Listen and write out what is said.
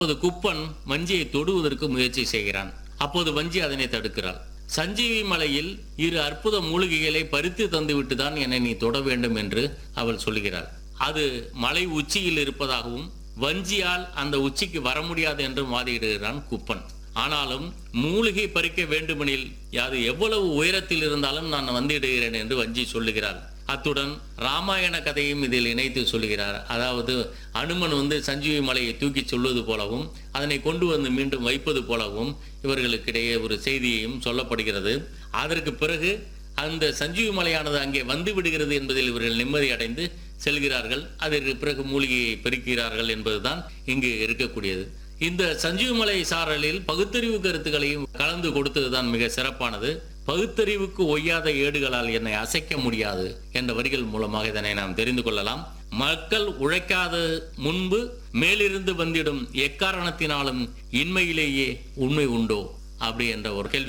அப்போது குப்பன் வஞ்சியை தொடுவதற்கு முயற்சி செய்கிறான் அப்போது வஞ்சி அதனை தடுக்கிறாள் சஞ்சீவி மலையில் இரு அற்புத மூலிகைகளை பறித்து தந்துவிட்டு தான் என்னை நீ தொட வேண்டும் என்று அவள் சொல்கிறாள் அது மலை உச்சியில் இருப்பதாகவும் வஞ்சியால் அந்த உச்சிக்கு வர முடியாது என்றும் வாதிடுகிறான் குப்பன் ஆனாலும் மூலிகை பறிக்க வேண்டுமெனில் அது எவ்வளவு உயரத்தில் இருந்தாலும் நான் வந்திடுகிறேன் என்று வஞ்சி சொல்லுகிறாள் அத்துடன் ராமாயண கதையும் இதில் இணைத்து சொல்கிறார் அதாவது அனுமன் வந்து சஞ்சீவி மலையை தூக்கி சொல்வது போலவும் அதனை கொண்டு வந்து மீண்டும் வைப்பது போலவும் இவர்களுக்கிடையே ஒரு செய்தியையும் சொல்லப்படுகிறது அதற்கு பிறகு அந்த சஞ்சீவி மலையானது அங்கே வந்து விடுகிறது என்பதில் இவர்கள் நிம்மதி அடைந்து செல்கிறார்கள் அதற்கு பிறகு மூலிகையை பெருக்கிறார்கள் என்பதுதான் இங்கு இருக்கக்கூடியது இந்த சஞ்சீவமலை சாரலில் பகுத்தறிவு கருத்துக்களையும் கலந்து கொடுத்ததுதான் மிக சிறப்பானது பகுத்தறிவுக்கு ஒய்யாத ஏடுகளால் என்னை அசைக்க முடியாது என்ற வரிகள் மூலமாக இதனை நாம் தெரிந்து கொள்ளலாம் மக்கள் உழைக்காத முன்பு மேலிருந்து வந்திடும் எக்காரணத்தினாலும் இன்மையிலேயே உண்மை உண்டோ அப்படி என்ற ஒரு கேள்வி